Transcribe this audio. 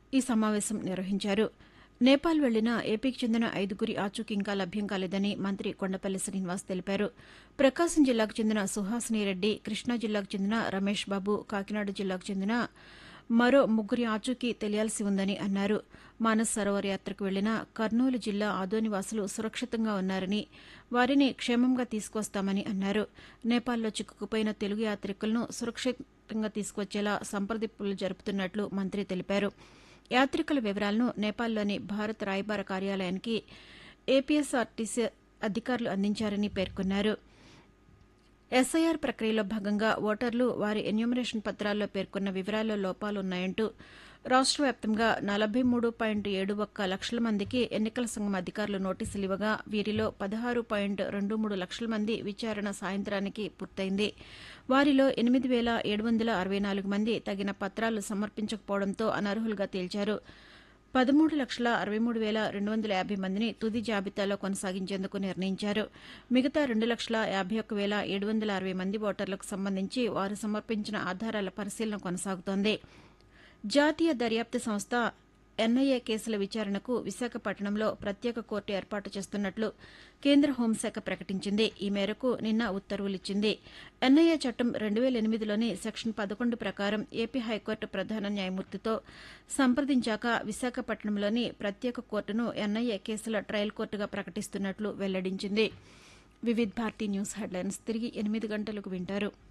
ఈ సమావేశం నిర్వహించారు నేపాల్ వెళ్లిన ఏపీకి చెందిన ఐదుగురి ఆచూకీ ఇంకా లభ్యం కాలేదని మంత్రి కొండపల్లి శ్రీనివాస్ తెలిపారు ప్రకాశం జిల్లాకు చెందిన సుహాసిని రెడ్డి కృష్ణా జిల్లాకు చెందిన రమేష్ బాబు కాకినాడ జిల్లాకు చెందిన మరో ముగ్గురి ఆచూకీ తెలియాల్సి ఉందని అన్నారు మానస్ సరోవర్ యాత్రకు వెళ్లిన కర్నూలు జిల్లా ఆదోని వాసులు సురక్షితంగా ఉన్నారని వారిని క్షేమంగా తీసుకొస్తామని అన్నారు నేపాల్లో చిక్కుకుపోయిన తెలుగు యాత్రికులను సురక్షితంగా తీసుకొచ్చేలా సంప్రదింపులు జరుపుతున్నట్లు మంత్రి తెలిపారు యాత్రికుల వివరాలను నేపాల్లోని భారత రాయబార కార్యాలయానికి ఏపీఎస్ఆర్టీసీ అధికారులు అందించారని పేర్కొన్నారు ఎస్ఐఆర్ ప్రక్రియలో భాగంగా ఓటర్లు వారి ఎన్యూమరేషన్ పత్రాల్లో పేర్కొన్న వివరాల్లో లోపాలున్నాయంటూ రాష్ట వ్యాప్తంగా నలభై మూడు పాయింట్ ఏడు ఒక్క లక్షల మందికి ఎన్నికల సంఘం అధికారులు నోటీసులు ఇవ్వగా వీరిలో పదహారు పాయింట్ రెండు మూడు లక్షల మంది విచారణ సాయంత్రానికి పూర్తయింది వారిలో ఎనిమిది వేల ఏడు వందల అరవై నాలుగు మంది తగిన పత్రాలు సమర్పించకపోవడంతో అనర్హులుగా తేల్చారు పదమూడు లక్షల అరవై మూడు వేల రెండు వందల యాభై మందిని తుది జాబితాలో కొనసాగించేందుకు నిర్ణయించారు మిగతా రెండు లక్షల యాభై ఒక్క వేల ఏడు వందల అరవై మంది ఓటర్లకు సంబంధించి వారు సమర్పించిన ఆధారాల పరిశీలన కొనసాగుతోంది జాతీయ దర్యాప్తు సంస్థ ఎన్ఐఏ కేసుల విచారణకు విశాఖపట్నంలో ప్రత్యేక కోర్టు ఏర్పాటు చేస్తున్నట్లు కేంద్ర హోంశాఖ ప్రకటించింది ఈ మేరకు నిన్న ఉత్తర్వులిచ్చింది ఎన్ఐఏ చట్టం రెండు వేల ఎనిమిదిలోని సెక్షన్ పదకొండు ప్రకారం ఏపీ హైకోర్టు ప్రధాన న్యాయమూర్తితో సంప్రదించాక విశాఖపట్నంలోని ప్రత్యేక కోర్టును ఎన్ఐఏ కేసుల ట్రయల్ కోర్టుగా ప్రకటిస్తున్నట్లు వెల్లడించింది వివిధ్ భారతి న్యూస్ హెడ్లైన్స్ తిరిగి ఎనిమిది గంటలకు వింటారు